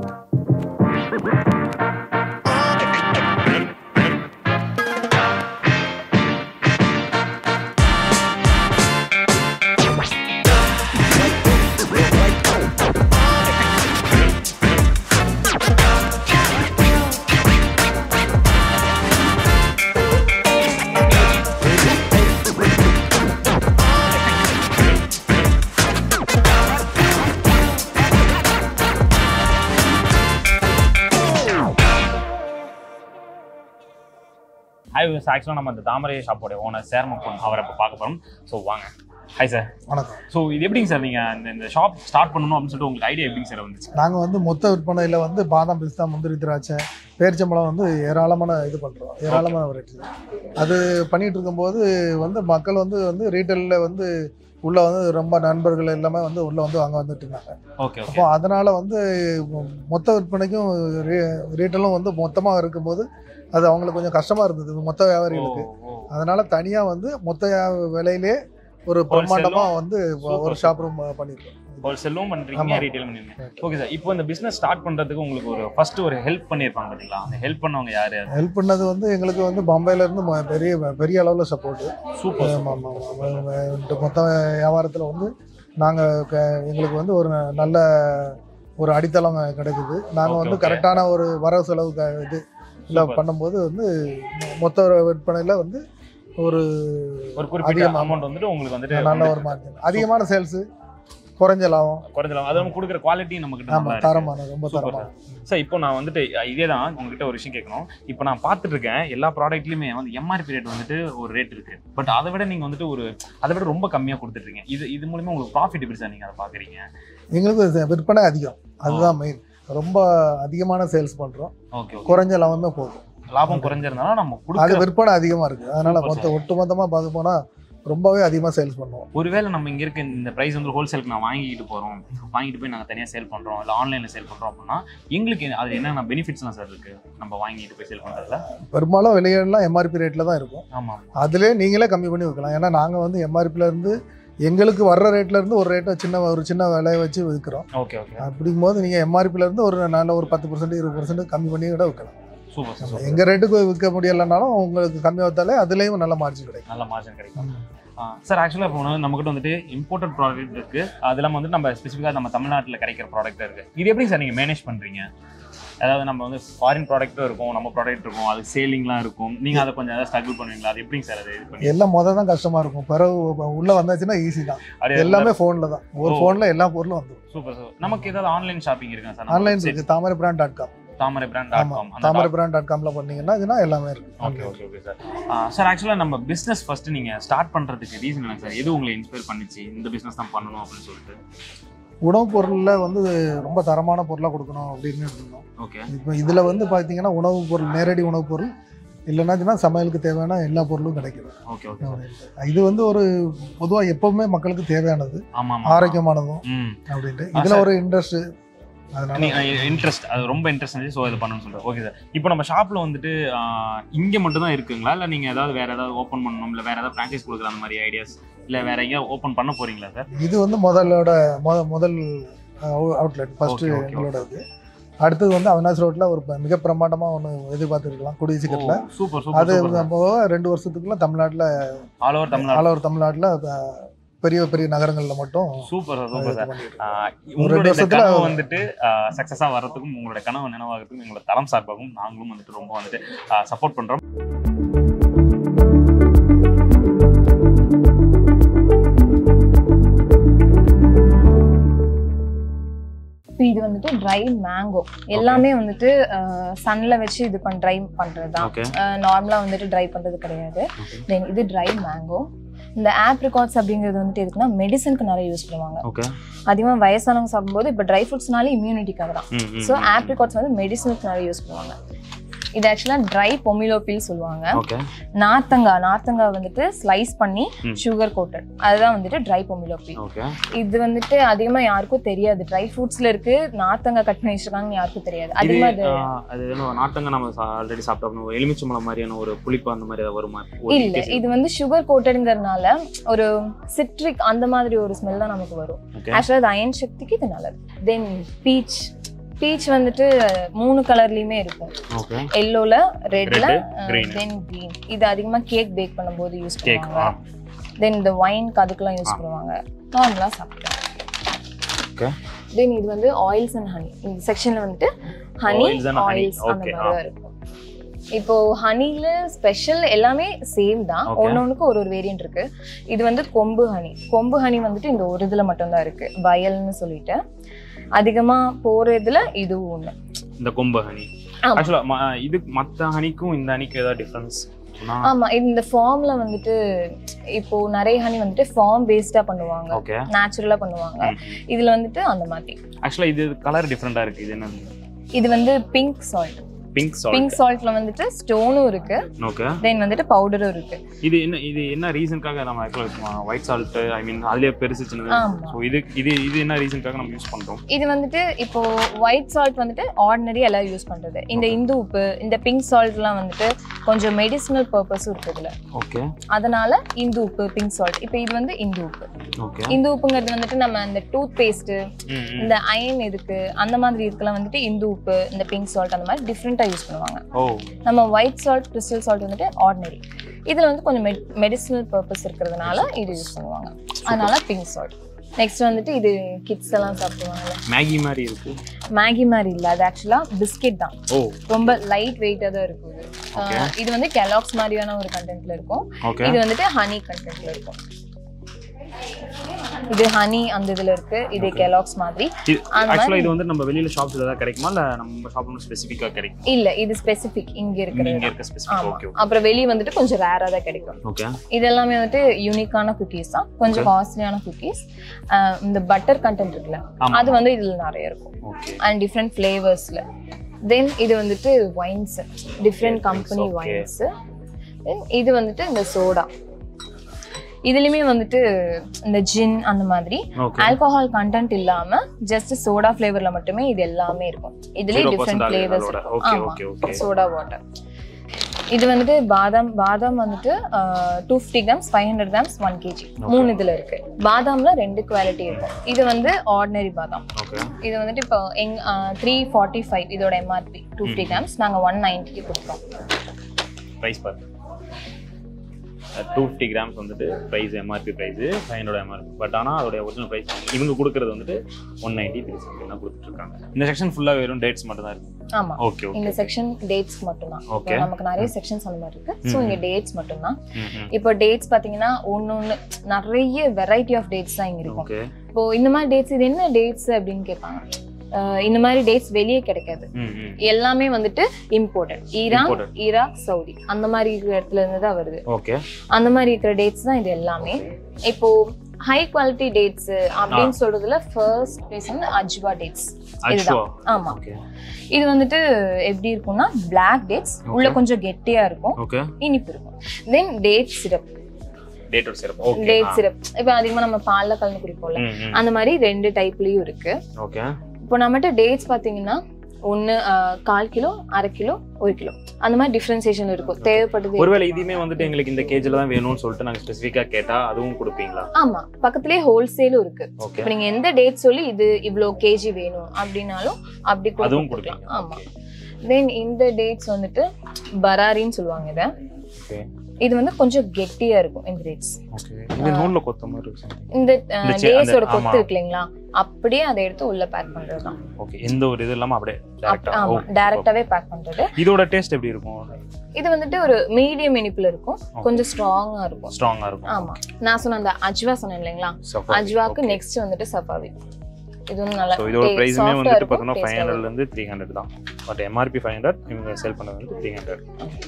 Hi ஆக்சுவலாக நம்ம இந்த தாமரை ஷாப்போட ஓனர் சேர்மப்பன் அவரை இப்போ பார்க்க போகிறோம் ஸோ வாங்க ஹாய் சார் வணக்கம் ஸோ இது எப்படிங்க சார் நீங்கள் இந்த இந்த ஷாப் ஸ்டார்ட் பண்ணணும் அப்படின்னு சொல்லிட்டு உங்களுக்கு ஐடியா எப்படிங்க சார் வந்துச்சு நாங்கள் வந்து மொத்த விற்பனையில் வந்து பாதாம் பிஸ்தா முந்திரி திராட்சை பேரிச்சம்பழம் வந்து ஏராளமான இது பண்ணுறோம் ஏராளமான வெரைட்டி அது பண்ணிட்டு இருக்கும்போது வந்து மக்கள் வந்து வந்து ரீட்டைலில் வந்து உள்ளே வந்து ரொம்ப நண்பர்கள் எல்லாமே வந்து உள்ளே வந்து வாங்க வந்துட்டு இருந்தாங்க ஓகே ஓகே அப்போ அதனால் வந்து மொத்த விற்பனைக்கும் ரீட்டலும் வந்து மொத்தமாக இருக்கும்போது அது அவங்களுக்கு கொஞ்சம் கஷ்டமாக இருந்தது மொத்த வியாபாரிகளுக்கு அதனால் தனியாக வந்து மொத்த வியா- விலையிலே ஒரு பிரம்மாண்டமாக வந்து ஒரு ஷாப் ரூம் பண்ணியிருக்கோம் ஹோல்சேலும் பண்ணுறீங்க ஆமா. ரீட்டைல் பண்ணிருக்கீங்க ஓகே சார் இப்போ இந்த பிஸ்னஸ் ஸ்டார்ட் பண்ணுறதுக்கு உங்களுக்கு ஒரு ஃபர்ஸ்ட் ஒரு ஹெல்ப் பண்ணியிருப்பாங்க பார்த்தீங்களா அந்த ஹெல்ப் பண்ணவங்க யார் ஹெல்ப் பண்ணது வந்து எங்களுக்கு வந்து பம்பாயில இருந்து மொ- பெரிய பெரிய அளவில் சப்போர்ட் சூப்பர் மொத்த வியாபாரத்தில் வந்து நாங்கள் எங்களுக்கு வந்து ஒரு ந- நல்ல ஒரு அடித்தளம் கிடைக்குது நாங்கள் Okay, வந்து okay. கரெக்டான ஒரு வரவு செலவு க- இது இல்லை Super. பண்ணும்போது வந்து மொ- மொத்த விற்பனையில் வந்து ஒரு ஒரு குறிப்பிட்ட அதிகமா. அமௌண்ட் வந்துட்டு உங்களுக்கு வந்துட்டு நல்ல ஒரு மார்ஜின் அதிகமான சேல்ஸு குறைஞ்ச லாபம் குறைஞ்சலாம் அது நம்ம கொடுக்குற குவாலிட்டி நம்ம கிட்ட ஆமாம் தரமான ரொம்ப Super, தரமான சார் இப்போ நான் வந்துட்டு இதே தான் உங்ககிட்ட ஒரு விஷயம் கேட்கணும் இப்போ நான் பார்த்துட்டு இருக்கேன் எல்லா ப்ராடக்ட்லையுமே வந்து எம்ஆர்பி ரேட் வந்துட்டு ஒரு ரேட் இருக்கு பட் அதை விட நீங்க வந்துட்டு ஒரு அதை விட ரொம்ப கம்மியாக கொடுத்துட்ருக்கீங்க இது இது மூலியமா உங்களுக்கு ப்ராஃபிட் எப்படி சார் நீங்க அதை பாக்குறீங்க எங்களுக்கு இது விற்பனை அதிகம் அதுதான் மெயின் ரொம்ப அதிகமான சேல்ஸ் பண்ணுறோம் ஓகே ஓகே குறைஞ்ச லாபம் தான் போதும் லாபம் குறைஞ்சிருந்தாலும் நம்ம அது கொடுக்குற விற்பனை அதிகமாக இருக்குது அதனால Super, மொத்த ஒட்டு மொத்தமாக பார்க்க போனால் ரொம்பவே அதிகமாக சேல்ஸ் பண்ணுவோம் ஒருவேளை நம்ம இங்க இருக்க இந்த பிரைஸ் வந்து ஹோல்சேலுக்கு நான் வாங்கிட்டு போறோம் வாங்கிட்டு போய் நாங்க தனியா சேல் பண்றோம் இல்ல ஆன்லைன்ல சேல் பண்றோம் அப்படின்னா எங்களுக்கு அது என்னென்ன பெனிஃபிட்ஸ்லாம் சார் இருக்கு நம்ம வாங்கிட்டு போய் சேல் பண்றதுல பெரும்பாலும் விலையெல்லாம் எம்ஆர்பி ரேட்டில் தான் இருக்கும் ஆமா அதிலே நீங்களே கம்மி பண்ணி வைக்கலாம் ஏன்னா நாங்கள் வந்து MRP ல இருந்து எங்களுக்கு வர்ற ரேட்ல இருந்து ஒரு ரேட்டை சின்ன ஒரு சின்ன விலையை வச்சு விற்கிறோம் ஓகே ஓகே அப்படிங்கும்போது நீங்கள் எம்ஆர்பில இருந்து ஒரு நல்ல ஒரு பத்து பர்சன்ட் இருபது பர்சன்ட் கம்மி பண்ணி கூட விற்கலாம் சூப்பர் சார் எங்கள் ரேட்டுக்கு விற்க முடியலைனாலும் உங்களுக்கு கம்மி வைத்தாலே அதுலேயும் நல்ல மார்ஜின் கிடைக்கும் நல்ல மார்ஜின் கிடைக்கும் சார் ஆக்சுவலாக இப்போ வந்து நம்மகிட்ட வந்துட்டு இம்போர்ட்டட் ப்ராடக்ட் இருக்கு அது இல்லாமல் வந்து நம்ம ஸ்பெசிஃபிக்காக நம்ம தமிழ்நாட்டில் கிடைக்கிற ப்ராடக்ட் இருக்கு இது எப்படி சார் நீங்கள் மேனேஜ் பண்றீங்க அதாவது நம்ம வந்து ஃபாரின் ப்ராடக்ட்டும் இருக்கும் நம்ம ப்ராடக்ட் இருக்கும் அது சேலிங்லாம் இருக்கும் நீங்க அதை கொஞ்சம் ஏதாவது ஸ்ட்ரகிள் பண்ணுவீங்களா அது எப்படிங்க சார் அது இது பண்ணி எல்லாம் மொதல் தான் கஷ்டமாக இருக்கும் பிறகு உள்ளே வந்தாச்சுன்னா ஈஸி தான் அப்படியே எல்லாமே ஃபோனில் தான் ஒரு ஓ. ஃபோனில் எல்லா பொருளும் வந்துடும் சூப்பர் சார் நமக்கு ஏதாவது ஆன்லைன் ஷாப்பிங் இருக்கா சார் ஆன்லைன் இருக்குது Thamarai brand dot com Thamarai brand dot ஆமாம் காம் தாமரை பிராண்ட் டாட் காமில் பண்ணீங்கன்னா இதுனா எல்லாமே ஓகே இருக்குது ஓகே ஓகே சார் சார் ஆக்சுவலாக நம்ம பிஸ்னஸ் ஃபர்ஸ்ட் நீங்க ஸ்டார்ட் பண்றதுக்கு ரீசன் என்ன சார் எது உங்களை இன்ஸ்பயர் பண்ணிச்சு இந்த பிஸ்னஸ் தான் பண்ணணும் அப்படின்னு சொல்லிட்டு உணவுப் பொருளில் வந்து ரொம்ப தரமான பொருளாக கொடுக்கணும் அப்படின்னு இருந்தோம் ஓகே இப்போ இதில் வந்து பார்த்தீங்கன்னா உணவுப் பொருள் நேரடி உணவுப் பொருள் இல்லைன்னாச்சுன்னா சமையலுக்கு தேவையான எல்லா பொருளும் கிடைக்குது ஓகே ஓகே இது வந்து ஒரு பொதுவாக எப்பவுமே மக்களுக்கு தேவையானது ஆமா ஆமா ஆரோக்கியமானதும் ம் அப்படின்ட்டு ஆ, இதில் sir. ஒரு இன்ட்ரெஸ்ட் அதனால இன்ட்ரெஸ்ட் அது ரொம்ப இன்ட்ரெஸ்ட் இருந்துச்சு ஸோ இது பண்ணணும்னு சொல்றேன் ஓகே சார் இப்போ நம்ம ஷாப்ல வந்துட்டு ஆஹ், இங்க மட்டும் தான் இருக்குங்களா இல்ல நீங்க ஏதாவது வேற ஏதாவது ஓப்பன் பண்ணணும் இல்ல வேற ஏதாவது பிராக்டிஸ் கொடுக்குற அந்த மாதிரி ஐடியாஸ் இல்ல வேற எங்கேயாவது ஓப்பன் பண்ண போறீங்களா சார் இது வந்து முதலோட முத முதல் அவுட்லெட் ஃபர்ஸ்ட் Okay, okay, எங்களோட இது அடுத்தது வந்து அவினாஷ் ரோட்ல ஒரு ப- மிக பிரமாண்டமாக ஒன்று எதிர்பார்த்துருக்கலாம் கூடிய சீக்கிரத்தில் சூப்பர் அது சூப்பர் நம்ம ரெண்டு வருஷத்துக்குள்ள தமிழ்நாட்டில் all over Tamil Nadu all over தமிழ்நாட்டில் பெரிய பெரிய நகரங்களில் மட்டும் சூப்பர் சார் சூப்பர் இது சார் பண்ணிட்டு இருக்கோம். ஆஹ், ஒரு உங்களுடைய ரெண்டு இந்த வருஷத்துல கனவு வந்துட்டு சக்ஸஸா வர்றதுக்கும் உங்களோட கனவு நினைவாகிறதுக்கும் எங்களோட தளம் சார்பாகவும் நாங்களும் வந்துட்டு ரொம்ப வந்துட்டு சப்போர்ட் பண்றோம் இப்போ இது வந்துட்டு ட்ரை மேங்கோ எல்லாமே வந்துட்டு சன்ல வச்சு இது பண்ண ட்ரை பண்றது தான் ஓகே நார்மலா வந்துட்டு ட்ரை பண்றது கிடையாது தென் இது ட்ரை மேங்கோ இந்த ஆப்ரிகாட்ஸ் அப்படிங்கிறது வந்துட்டு எதுக்குன்னா மெடிசனுக்கு நிறைய யூஸ் பண்ணுவாங்க ஓகே அதிகமாக வயசானவங்க சாப்பிடும்போது இப்போ ட்ரை ஃப்ரூட்ஸ்னால இம்யூனிட்டிக்காக தான் ஸோ ஆப்ரிகாட்ஸ் வந்து மெடிசனுக்கு நிறைய யூஸ் பண்ணுவாங்க இது ஆக்சுவலாக ட்ரை பொமிலோபில் சொல்லுவாங்க ஓகே நார்த்தங்காய் நார்த்தங்காய் வந்துட்டு ஸ்லைஸ் பண்ணி ம். சுகர் கோட்டட் அதுதான் வந்துட்டு ட்ரை பொமிலோபில் ஓகே இது வந்துட்டு அதிகமா யாருக்கும் தெரியாது ட்ரை ஃப்ரூட்ஸ்ல இருக்கு நார்த்தங்காய் கட் பண்ணி வச்சிருக்காங்கன்னு யாருக்கும் தெரியாது இது அதிகமா அது ஆஹ், அது என்ன நாட்டங்க நம்ம ஆல்ரெடி சாப்பிட்டோம் ஒரு எலுமிச்சம்பழம் மாதிரியான ஒரு புளிப்பு அந்த மாதிரி ஏதாவது வருமா ஒரு இல்ல taste இது வந்து சுகர் கோட்டடுங்கிறதுனால ஒரு சிட்ரிக் அந்த மாதிரி ஒரு ஸ்மெல் தான் நமக்கு வரும் Okay. ஆக்சுவலா அது அயன் சக்திக்கு இது நல்லது தென் பீச் பீச் வந்துட்டு மூணு கலர்லயுமே இருக்கும் ஓகே எல்லோல ரெட்ல Red, green. தென் கிரீன் இது அதிகமா கேக் பேக் பண்ணும்போது யூஸ் கேக் பண்ணுவாங்க தென் இந்த ஒயின்க்கு அதுக்கெல்லாம் யூஸ் பண்ணுவாங்க நார்மலா சாப்பிடுவாங்க ஓகே தென் இது வந்து ஆயில்ஸ் அண்ட் ஹனி இந்த செக்ஷன்ல வந்துட்டு honey Oils and honey. Oils அந்த Okay, மாதிரி தான் இருக்கும் இப்போ ஹனில ஸ்பெஷல் எல்லாமே சேம் தான் Okay. ஒன்னொன்னுக்கு ஒரு ஒரு வேரியன்ட் இருக்கு இது வந்து கொம்பு ஹனி கொம்பு ஹனி வந்துட்டு இந்த ஒரு இதுல மட்டும்தான் இருக்கு வயல்னு சொல்லிட்டு அதிகமா போற இதுல இதுவும் ஒண்ணு இந்த கொம்பு ஹனி ஆமா. ஆக்சுவலா இது மத்த ஹனிக்கும் இந்த ஹனிக்கும் ஏதாவது டிஃபரன்ஸ் ஆமா இந்த ஃபார்ம்ல வந்துட்டு இப்போ நிறைய ஹனி வந்துட்டு ஃபார்ம் பேஸ்டா பண்ணுவாங்க ஓகே நேச்சுரலா பண்ணுவாங்க இதுல வந்துட்டு அந்த மாதிரி ஆக்சுவலா இது கலர் டிஃப்ரெண்டா இருக்கு இது என்ன இது வந்து pink salt pink salt pink சால்ட்ல வந்துட்டு ஸ்டோனும் இருக்கு ஓகே தென் வந்துட்டு பவுடரும் இருக்கு இது என்ன இது என்ன ரீசனுக்காக நம்ம ஆக்சுவலா ஒயிட் சால்ட் ஐ மீன் அதுலயே பெருசு சின்னது ஆமா. ஸோ இது இது இது என்ன ரீசனுக்காக நம்ம யூஸ் பண்றோம் இது வந்துட்டு இப்போ ஒயிட் சால்ட் வந்துட்டு ஆர்டினரி எல்லாம் யூஸ் பண்றது இந்த இந்து உப்பு இந்த பிங்க் சால்ட்லாம் வந்துட்டு கொஞ்சம் மெடிசினல் பர்பஸும் இருக்கு இதுல ஓகே அதனால இந்து உப்பு பிங்க் சால்ட் இப்போ இது வந்து இந்து உப்பு ஓகே இந்து உப்புங்கிறது வந்துட்டு நம்ம இந்த டூத் பேஸ்ட் இந்த அயன் இதுக்கு அந்த மாதிரி இதுக்கெல்லாம் வந்துட்டு இந்து உப்பு இந்த பிங்க் சால்ட் அந்த மாதிரி டிஃப்ரெண்டா யூஸ் பண்ணுவாங்க ஓ நம்ம ஒயிட் சால்ட் கிறிஸ்டல் சால்ட் வந்துட்டு ஆர்டினரி இதுல வந்து கொஞ்சம் மெடிசினல் பர்பஸ் இருக்கிறதுனால இது யூஸ் பண்ணுவாங்க அதனால பிங்க் சால்ட் நெக்ஸ்ட் வந்துட்டு இது கிட்ஸ் எல்லாம் சாப்பிடுவாங்கல்ல மேகி மாதிரி இருக்கு மேகி மாதிரி இல்ல அது ஆக்சுவலா பிஸ்கெட் தான் ஓ ரொம்ப லைட் வெயிட்டா தான் இருக்கும் இது Okay. ஆஹ் இது வந்து கெலாக்ஸ் மாதிரியான ஒரு கண்டென்ட்ல இருக்கும் ஓகே இது வந்துட்டு ஹனி கண்டென்ட்ல இருக்கும் இது ஹனி அந்த இதுல இருக்கு இது கெலாக்ஸ் மாதிரி இது அந்த ஆக்சுவலா மாதிரி- இது வந்து நம்ம வெளியில ஷாப்ஸ்ல ஏதாவது கிடைக்குமா இல்ல நம்ம ஷாப்ல ஸ்பெசிஃபிக்கா கிடைக்கும் இல்ல இது ஸ்பெசிபிக் இங்க இங்க இருக்கிறது இருக்க ஸ்பெசிஃபிக் ஆமா ஓகே அப்புறம் வெளிய வந்துட்டு கொஞ்சம் ரேரா தான் கிடைக்கும் ஓகே இது எல்லாமே வந்துட்டு யூனிக்கான குக்கீஸ் தான் கொஞ்சம் காஸ்ட்லியான குக்கீஸ் இந்த பட்டர் கண்டென்ட் இருக்குல்ல ஆமா. அது வந்து இதுல நிறைய இருக்கும் ஓகே அண்ட் டிஃப்ரெண்ட் ஃப்ளேவர்ஸ்ல தென் இது வந்துட்டு wines different company okay. Wines then இது வந்துட்டு இந்த சோடா இதுலயுமே வந்துட்டு இந்த ஜின் அந்த மாதிரி ஓகே ஆல்கஹால் கண்டென்ட் இல்லாம ஜஸ்ட் சோடா ஃப்ளேவர்ல மட்டுமே இது எல்லாமே இருக்கும் இதுலயே different flavours okay okay okay soda water இது வந்துட்டு பாதாம் பாதாம் வந்துட்டு two fifty grams five hundred grams one KG மூணு இதுல இருக்கு பாதாம்ல ரெண்டு குவாலிட்டி இருக்கும் இது வந்து ஆர்டினரி பாதாம் ஓகே இது வந்துட்டு இப்போ எங் த்ரீ ஃபார்ட்டி ஃபைவ் இதோட எம்ஆர்பி டூ ஃபிஃப்டி கிராம்ஸ் நாங்கள் ஒன் நைன்ட்டிக்கு கொடுத்தோம் ப்ரைஸ் பாரு டூ ஃபிஃப்டி கிராம்ஸ் வந்துட்டு price MRP price five hundred MRP but ஆனால் அதோட ஒரிஜினல் ப்ரைஸ் இவங்க கொடுக்குறது வந்துட்டு ஒன் நைன்ட்டி த்ரீ சம்திங் தான் கொடுத்துருக்காங்க இந்த செக்ஷன் ஃபுல்லாக வெறும் டேட்ஸ் மட்டும் தான் இருக்கு ஆமா ஓகே இந்த ஓகே செக்ஷன் டேட்ஸ்க்கு மட்டும்தான் Okay. இப்போ நமக்கு நிறைய செக்ஷன்ஸ் அந்த மாதிரி இருக்கு ஸோ இங்க டேட்ஸ் மட்டும்தான் ம் இப்போ டேட்ஸ் பாத்தீங்கன்னா ஒன்னு ஒன்று நிறைய வெரைட்டி ஆஃப் டேட்ஸ் தான் இங்க இருக்கும் ஓகே இப்போ இந்த மாதிரி டேட்ஸ் இது என்ன டேட்ஸ் அப்படின்னு கேட்பாங்க அஹ் இந்த மாதிரி டேட்ஸ் வெளியே கிடைக்காது ம் ம் எல்லாமே வந்துட்டு imported Iran Imported. Iraq Saudi அந்த மாதிரி இருக்கிற இடத்துல இருந்து தான் வருது ஓகே அந்த மாதிரி இருக்கிற டேட்ஸ் தான் இது எல்லாமே இப்போ ஹை குவாலிட்டி டேட்ஸ் அப்படின்னு சொல்றதுல ஃபர்ஸ்ட் பிளேஸ் வந்து அஜ்வா டேட்ஸ் அச்சுவா இதுதான் ஆமா ஓகே இது வந்துட்டு எப்படி இருக்கும்னா பிளாக் டேட்ஸ் உள்ள கொஞ்சம் கெட்டியா இருக்கும் ஓகே இனிப்பு இருக்கும் தென் டேட் சிரப் டேட்டோட சிறப்பு ஓகே டேட் சிரப் இப்போ அதிகமா நம்ம பால்ல கலந்து குடிப்போம்ல ம் ம் அந்த மாதிரி ரெண்டு டைப்லயும் இருக்கு ஓகே இப்போ நம்மகிட்ட டேட்ஸ் பாத்தீங்கன்னா ஒன்று கால் கிலோ அரை கிலோ ஒரு கிலோ அந்த மாதிரி டிஃப்ரென்சியேஷன் இருக்கும் தேவைப்படுது ஒருவேளை இதுவுமே வந்துட்டு எங்களுக்கு இந்த கேஜில் தான் வேணும்னு சொல்லிட்டு நாங்கள் ஸ்பெசிஃபிக்காக கேட்டால் அதுவும் கொடுப்பீங்களா ஆமா பக்கத்துலயே ஹோல்சேலும் இருக்கு ஓகே இப்போ நீங்க எந்த டேட் சொல்லி இது இவ்ளோ கேஜி வேணும் அப்படின்னாலும் அப்படி கூட அதுவும் கொடுக்கலாம் கொடுப்பீங்க ஆமா தென் இந்த டேட்ஸ் வந்துட்டு பராரின்னு சொல்லுவாங்க இத ஓகே இது வந்து கொஞ்சம் கெட்டியா இருக்கும் இந்த டேட்ஸ் ஓகே இது நூலில் கொத்த மாதிரி இருக்கு something. இந்த இந்த சி- டேஸோட அந்த- கொத்து ஆமா. இருக்கு இல்லைங்களா அப்படியே அதை எடுத்து உள்ள பேக் பண்றதுதான் ஓகே எந்த ஒரு இது இல்லாமல் அப்படியே அப்- டேரக்டாக ஆமா டைரக்டாவே பேக் பண்றது இதோட டேஸ்ட் எப்படி இருக்கும் இது வந்துட்டு ஒரு மீடியம் இனிப்புல இருக்கும் கொஞ்சம் ஸ்ட்ராங்கா இருக்கும் ஸ்ட்ராங்கா இருக்கும் ஆமா நான் சொன்ன அந்த அஜ்வா சொன்னேன் இல்லைங்களா Safari. அஜ்வாக்கு Okay. நெக்ஸ்ட் வந்துட்டு சஃபாவி இது வந்து நல்லா ஸோ இதோட taste- ப்ரைஸுமே soft-ஆ வந்துட்டு இருக்கும், பார்த்தோம்னா ஃபைவ் taste-ஆ ஹண்ட்ரட்ல இருந்து த்ரீ ஹண்ட்ரட் தான் பட் எம்ஆர்பி ஃபைவ் ஹண்ட்ரட் இவங்க செல் பண்ணது வந்து த்ரீ ஹண்ட்ரட்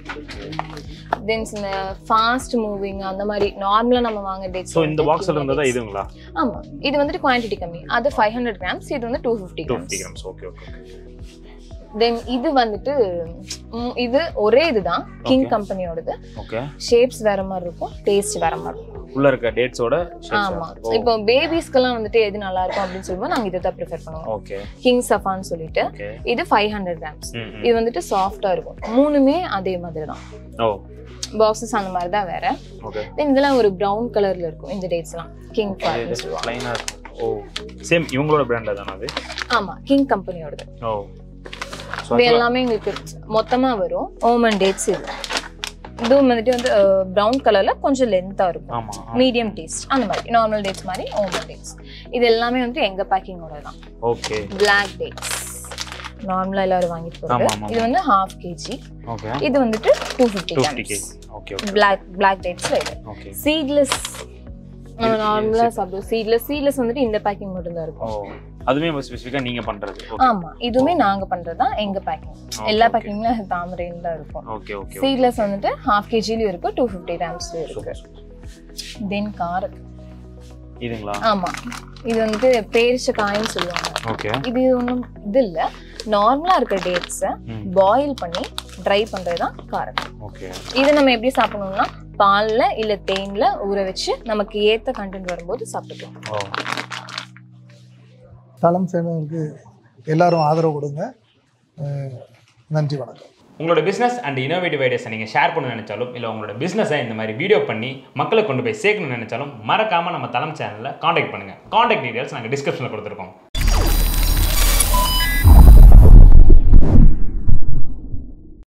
தென்ஸ் இந்த ஃபாஸ்ட் மூவிங் அந்த மாதிரி நார்மலா நம்ம வாங்க டேட்ஸ் ஸோ இந்த பாக்ஸில் இருந்ததா இதுங்களா ஆமா இது வந்துட்டு குவான்டிட்டி கம்மி அது ஃபைவ் ஹண்ட்ரட் கிராம்ஸ் இது வந்து two fifty two grams fifty grams okay okay then இது வந்துட்டு ம், இது ஒரே இதுதான் கிங் Okay. கம்பெனியோடது ஓகே ஷேப்ஸ் வேற மாதிரி இருக்கும் டேஸ்ட் வேற மாதிரி இருக்கும் உள்ள இருக்க டேட்ஸோட ஆமா இப்போ பேபிஸ்க்கெல்லாம் வந்துட்டு எது நல்லா இருக்கும் அப்படின்னு சொல்லும்போது நாங்க இதை தான் ப்ரிஃபர் பண்ணுவோம் ஓகே கிங் சஃபான்னு சொல்லிட்டு ஓகே இது ஃபைவ் ஹண்ட்ரட் கிராம்ஸ் ம் ம். இது வந்துட்டு சாஃப்டா இருக்கும் மூணுமே அதே மாதிரி தான் ஓ பாக்ஸஸ் அந்த மாதிரி தான் வேற ஓகே தென் இதெல்லாம் ஒரு ப்ரௌன் கலர்ல இருக்கும் இந்த டேட்ஸ்லாம் கிங் ஃபார்ம்னு சொல்லுவாங்க ப்ளைனாக இருக்கும் ஓ சேம் இவங்களோட பிராண்ட் தானே அது ஆமா கிங் கம்பெனியோடது ஓ ஸோ இது எல்லாமே எங்களுக்கு மொத்தமா வரும் ஓமன் டேட்ஸ் இது இதுவும் வந்துட்டு வந்து ப்ரௌன் கலர்ல கொஞ்சம் லென்த்தா இருக்கும் ஆமாம் மீடியம் டேஸ்ட் அந்த மாதிரி நார்மல் டேட்ஸ் மாதிரி ஓமன் டேட்ஸ் இது எல்லாமே வந்து எங்க பேக்கிங்கோட தான் ஓகே பிளாக் டேட்ஸ் நார்மலா எல்லாரும் வாங்கிட்டு ஆமா, போறது ஆமா, இது வந்து ஹாஃப் கேஜி ஓகே இது வந்துட்டு two fifty two fifty KG okay okay black black டேட்ஸ்ல இது ஓகே சீட்லெஸ் நம்ம இது- நார்மலா சாப்பிடுவோம் சீட்லெஸ் சீட்லெஸ் வந்துட்டு இந்த பேக்கிங் மட்டும் தான் ஓ இருக்கும் அதுவுமே ஸ்பெசிஃபிக்காக நீங்கள் பண்ணுறது ஓகே ஆமா இதுவுமே நாங்க பண்றதுதான் எங்க பேக்கிங் எல்லா பேக்கிங்ல தாமரையில தான் இருக்கும் ஓகே ஓகே சீட்லெஸ் வந்துட்டு ஹாஃப் கேஜிலயும் இருக்கு டூ ஃபிஃப்டி கிராம்ஸ்லயும் இருக்கு தென் கார் இதுங்களா ஆமா இது வந்துட்டு பேரிச்ச காயின்னு சொல்லுவாங்க ஓகே இது ஒன்றும் இது இல்ல நார்மலா இருக்க டேட்ஸை ம் பாயில் பண்ணி ட்ரை பண்றது தான் காரம் ஓகே இதை நம்ம எப்படி சாப்பிடணும்னா பால்ல இல்ல தேன்ல ஊற வச்சு நமக்கு ஏத்த கண்டென்ட் வரும்போது சாப்பிட்டுக்கலாம் ஓ தளம் சேனலுக்கு எல்லாரும் ஆதரவு கொடுங்க அஹ் நன்றி வணக்கம் உங்களோட பிஸ்னஸ் அண்ட் இனோவேட்டிவ் ஐடியாஸை நீங்கள் ஷேர் பண்ண நினைச்சாலும் இல்லை உங்களோட பிஸ்னஸை இந்த மாதிரி வீடியோ பண்ணி மக்களை கொண்டு போய் சேர்க்கணும்னு நினைச்சாலும் மறக்காமல் நம்ம தளம் சேனலில் காண்டாக்ட் பண்ணுங்கள் காண்டாக்ட் டீடைல்ஸ் நாங்கள் டிஸ்கிரிப்ஷனில் கொடுத்துருக்கோம்